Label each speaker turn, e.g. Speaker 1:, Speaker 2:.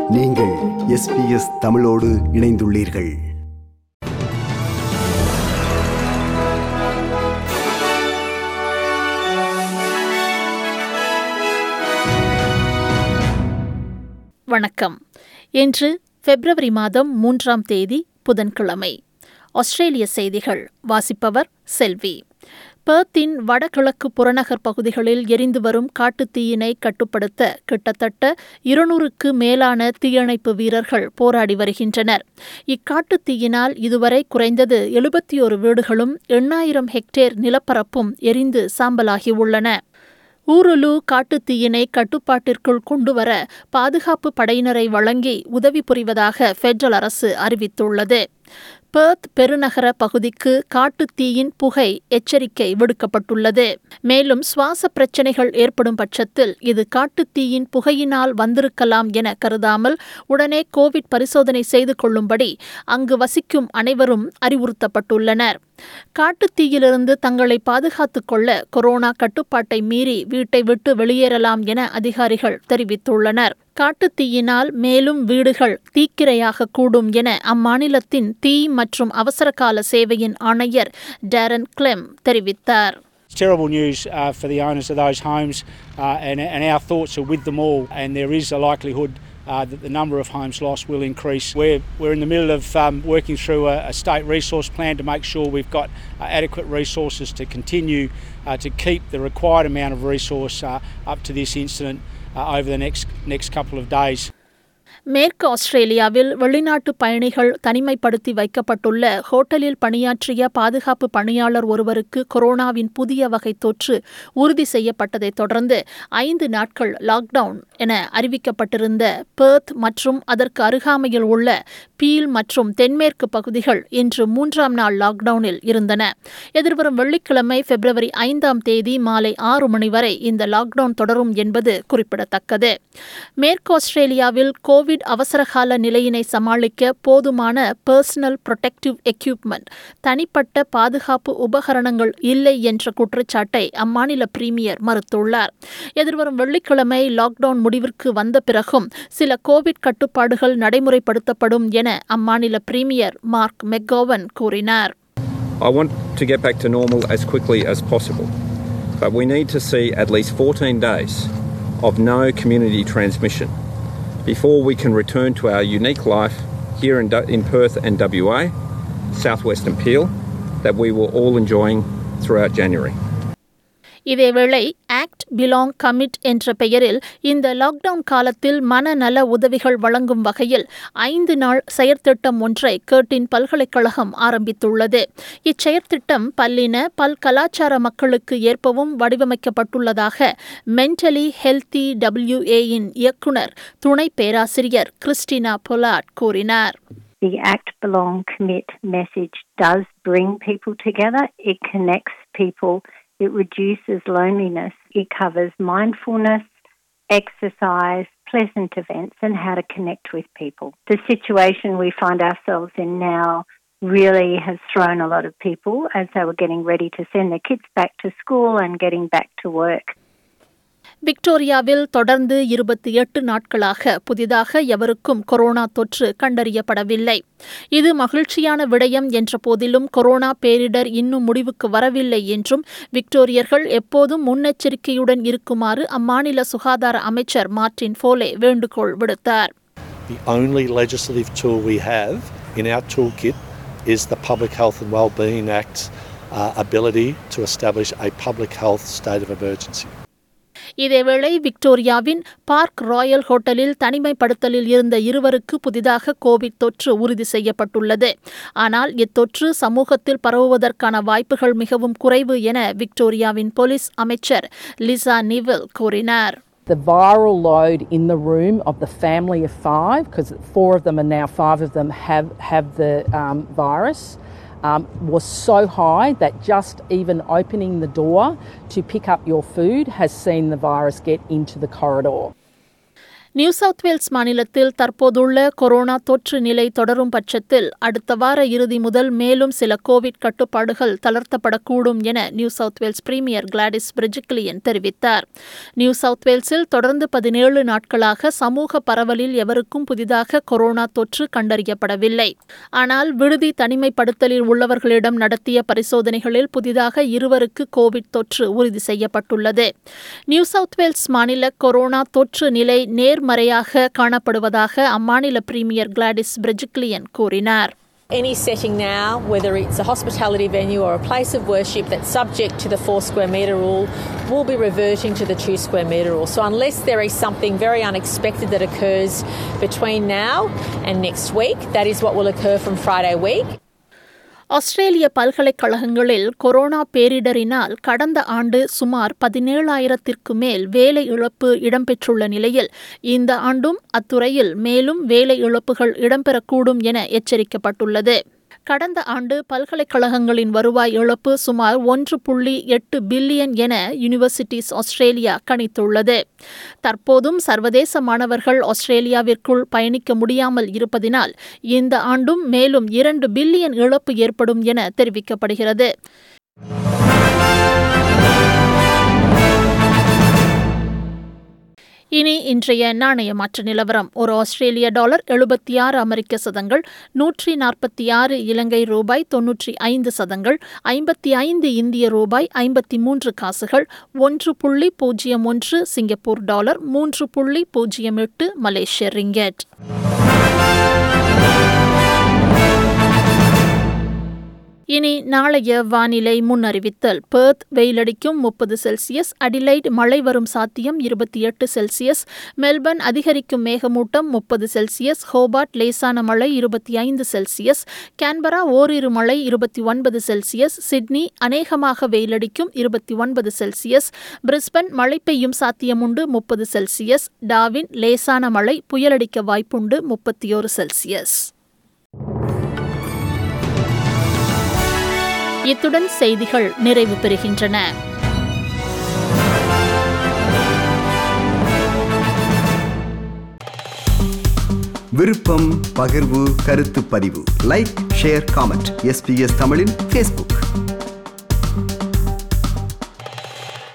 Speaker 1: நீங்கள் எஸ்பிஎஸ் தமிழோடு இணைந்துள்ளீர்கள்
Speaker 2: வணக்கம் இன்று பிப்ரவரி மாதம் மூன்றாம் தேதி புதன்கிழமை ஆஸ்திரேலிய செய்திகள் வாசிப்பவர் செல்வி பெர்த்தின் வடகிழக்கு புறநகர் பகுதிகளில் எரிந்து வரும் காட்டுத் தீயினை கட்டுப்படுத்த கிட்டத்தட்ட இருநூறுக்கு மேலான தீயணைப்பு வீரர்கள் போராடி வருகின்றனர் இக்காட்டுத் தீயினால் இதுவரை குறைந்தது எழுபத்தி ஒரு வீடுகளும் எண்ணாயிரம் ஹெக்டேர் நிலப்பரப்பும் எரிந்து சாம்பலாகியுள்ளன ஊருலு காட்டுத் தீயினை கட்டுப்பாட்டிற்குள் கொண்டுவர பாதுகாப்பு படையினரை வழங்கி உதவி புரிவதாக ஃபெடரல் அரசு அறிவித்துள்ளது பெர்த் பெருநகர பகுதிக்கு காட்டுத் தீயின் புகை எச்சரிக்கை விடுக்கப்பட்டுள்ளது மேலும் சுவாச பிரச்சினைகள் ஏற்படும் பட்சத்தில் இது காட்டுத் தீயின் புகையினால் வந்திருக்கலாம் என கருதாமல் உடனே கோவிட் பரிசோதனை செய்து கொள்ளும்படி அங்கு வசிக்கும் அனைவரும் அறிவுறுத்தப்பட்டுள்ளனர் காட்டுத் தீயிலிருந்து தங்களை பாதுகாத்துக் கொள்ள கொரோனா கட்டுப்பாட்டை மீறி வீட்டை விட்டு வெளியேறலாம் என அதிகாரிகள் தெரிவித்துள்ளனர் காட்டுத் தீயினால் மேலும் வீடுகள் தீக்கிரையாக கூடும் என அம்மாநிலத்தின் தீ மற்றும் அவசரகால சேவையின் ஆணையர் டேரன் கிளெம் தெரிவித்தார்
Speaker 3: It's terrible news uh, for the owners of those homes, uh, and, and our thoughts are with them all. And there is a likelihood uh, that the number of homes lost will increase. We're, we're in the middle of um, working through a, a state resource plan to make sure we've got uh, adequate resources to continue uh, to keep the required amount of resource uh, up to this incident uh, over the next, next couple of days.
Speaker 2: மேற்கு ஆஸ்திரேலியாவில் வெளிநாட்டு பயணிகள் தனிமைப்படுத்தி வைக்கப்பட்டுள்ள ஹோட்டலில் பணியாற்றிய பாதுகாப்பு பணியாளர் ஒருவருக்கு கொரோனாவின் புதிய வகை தொற்று உறுதி செய்யப்பட்டதைத் தொடர்ந்து ஐந்து நாட்கள் லாக்டவுன் என அறிவிக்கப்பட்டிருந்த பெர்த் மற்றும் அதற்கு அருகாமையில் உள்ள பீல் மற்றும் தென்மேற்கு பகுதிகள் இன்று மூன்றாம் நாள் லாக்டவுனில் இருந்தன எதிர்வரும் வெள்ளிக்கிழமை பிப்ரவரி ஐந்தாம் தேதி மாலை ஆறு மணி வரை இந்த லாக்டவுன் தொடரும் என்பது குறிப்பிடத்தக்கது மேற்கு ஆஸ்திரேலியாவில் கோவிட் அவசரகால நிலையினை சமாளிக்க போதுமான பர்சனல் ப்ரொடெக்டிவ் எக்யூப்மெண்ட் தனிப்பட்ட பாதுகாப்பு உபகரணங்கள் இல்லை என்ற குற்றச்சாட்டை அம்மாநில பிரீமியர் மறுத்துள்ளார் எதிர்வரும் வெள்ளிக்கிழமை லாக்டவுன் முடிவிற்கு வந்த பிறகும் சில கோவிட் கட்டுப்பாடுகள் நடைமுறைப்படுத்தப்படும் என அம்மாநில பிரீமியர் மார்க் மெக்கோவன் கூறினார்
Speaker 4: I want to get back to normal as quickly as possible, but we need to see at least 14 days of no community transmission before we can return to our unique life here in, Du- in Perth and WA, southwestern Peel, that we were all enjoying throughout January.
Speaker 2: இதேவேளை Act Belong Commit என்ற பெயரில் இந்த lockdown காலத்தில் மனநல உதவிகள் வழங்கும் வகையில் ஐந்து நாள் செயற்திட்டம் ஒன்றை கேட்டின் பல்கலைக்கழகம் ஆரம்பித்துள்ளது இச்செயற்திட்டம் பல்லின பல் கலாச்சார மக்களுக்கு ஏற்பவும் வடிவமைக்கப்பட்டுள்ளதாக மென்டலி ஹெல்தி டபிள்யூஏயின் இயக்குனர் துணை பேராசிரியர் கிறிஸ்டினா பொலாட் கூறினார்
Speaker 5: The Act Belong Commit message does bring people together. It connects people. It reduces loneliness. It covers mindfulness, exercise, pleasant events, and how to connect with people. The situation we find ourselves in now really has thrown a lot of people as they were getting ready to send their kids back to school and getting back to work.
Speaker 2: விக்டோரியாவில் தொடர்ந்து இருபத்தி எட்டு நாட்களாக புதிதாக எவருக்கும் corona தொற்று கண்டறியப்படவில்லை இது மகிழ்ச்சியான விடயம் என்ற போதிலும் கொரோனா பேரிடர் இன்னும் முடிவுக்கு வரவில்லை என்றும் விக்டோரியர்கள் எப்போதும் முன்னெச்சரிக்கையுடன் இருக்குமாறு அம்மாநில சுகாதார அமைச்சர் மார்டின் ஃபோலே வேண்டுகோள் விடுத்தார்
Speaker 6: The only legislative tool we have in our toolkit is the Public Health and Wellbeing Act's uh, ability to establish a public health state of emergency.
Speaker 2: இதேவேளை விக்டோரியாவின் பார்க் ராயல் ஹோட்டலில் தனிமைப்படுத்தலில் இருந்த இருவருக்கு புதிதாக கோவிட் தொற்று உறுதி செய்யப்பட்டுள்ளது ஆனால் இத்தொற்று சமூகத்தில் பரவுவதற்கான வாய்ப்புகள் மிகவும் குறைவு என விக்டோரியாவின் போலீஸ் அமைச்சர் லிசா நிவில் கூறினார்
Speaker 7: the viral load in the room of the family of five, because four of them and now five of them have, have the um, virus, um, was so high that just even opening the door to pick up your food has seen the virus get into the corridor.
Speaker 2: New South Wales மாநிலத்தில் தற்போதுள்ள corona தொற்று நிலை தொடரும் பட்சத்தில் அடுத்த வார இறுதி முதல் மேலும் சில கோவிட் கட்டுப்பாடுகள் தளர்த்தப்படக்கூடும் என New South Wales premier Gladys Berejiklian தெரிவித்தார் நியூ சவுத் வேல்ஸில் தொடர்ந்து பதினேழு நாட்களாக சமூக பரவலில் எவருக்கும் புதிதாக கொரோனா தொற்று கண்டறியப்படவில்லை ஆனால் விடுதி தனிமைப்படுத்தலில் உள்ளவர்களிடம் நடத்திய பரிசோதனைகளில் புதிதாக இருவருக்கு கோவிட் தொற்று உறுதி செய்யப்பட்டுள்ளது நியூ சவுத் வேல்ஸ் மாநில கொரோனா தொற்று நிலை நேர்மறையாக காணப்படுவதாக அம்மாநில பிரீமியர் கிளாடிஸ் பிரெஜிக்லியன் கூறினார்
Speaker 8: Any setting now, whether it's a hospitality venue or a place of worship that's subject to the four square metre rule, will be reverting to the two square metre rule. So, unless there is something very unexpected that occurs between now and next week, that is what will occur from Friday week.
Speaker 2: ஆஸ்திரேலிய பல்கலைக்கழகங்களில் corona பேரிடரினால் கடந்த ஆண்டு சுமார் பதினேழாயிரத்திற்கு மேல் வேலை இழப்பு இடம்பெற்றுள்ள நிலையில் இந்த ஆண்டும் அத்துறையில் மேலும் வேலை இழப்புகள் இடம்பெறக்கூடும் என எச்சரிக்கப்பட்டுள்ளது கடந்த ஆண்டு பல்கலைக்கழகங்களின் வருவாய் இழப்பு சுமார் ஒன்று புள்ளி எட்டு பில்லியன் என யூனிவர்சிட்டிஸ் ஆஸ்திரேலியா கணித்துள்ளது தற்போதும் சர்வதேச மாணவர்கள் ஆஸ்திரேலியாவிற்குள் பயணிக்க முடியாமல் இருப்பதினால் இந்த ஆண்டும் மேலும் இரண்டு பில்லியன் இழப்பு ஏற்படும் என தெரிவிக்கப்படுகிறது இனி இன்றைய நாணய மாற்று நிலவரம் ஒரு ஆஸ்திரேலிய டாலர் எழுபத்தி ஆறு அமெரிக்க சதங்கள் நூற்றி நாற்பத்தி ஆறு இலங்கை ரூபாய் தொன்னூற்றி ஐந்து சதங்கள் ஐம்பத்தி ஐந்து இந்திய ரூபாய் ஐம்பத்தி மூன்று காசுகள் ஒன்று புள்ளி பூஜ்ஜியம் ஒன்று சிங்கப்பூர் டாலர் மூன்று புள்ளி பூஜ்ஜியம் எட்டு மலேசிய ரிங்கெட் இனி நாளைய வானிலை முன்னறிவித்தல் பெர்த் வெயிலடிக்கும் முப்பது செல்சியஸ் அடிலைட் மழை வரும் சாத்தியம் இருபத்தி எட்டு செல்சியஸ் மெல்பர்ன் அதிகரிக்கும் மேகமூட்டம் முப்பது செல்சியஸ் ஹோபார்ட் லேசான மழை இருபத்தி ஐந்து செல்சியஸ் கேன்பரா ஓரிரு மழை இருபத்தி ஒன்பது செல்சியஸ் சிட்னி அநேகமாக வெயிலடிக்கும் இருபத்தி ஒன்பது செல்சியஸ் பிரிஸ்பன் மழை பெய்யும் சாத்தியமுண்டு முப்பது செல்சியஸ் டாவின் லேசான மழை புயலடிக்க வாய்ப்புண்டு முப்பத்தி ஒரு செல்சியஸ் இத்துடன் செய்திகள் நிறைவு பெறுகின்றன
Speaker 1: விருப்பம் பகிர்வு கருத்து பதிவு லைக் ஷேர் காமெண்ட் எஸ்பிஎஸ் தமிழின் ஃபேஸ்புக்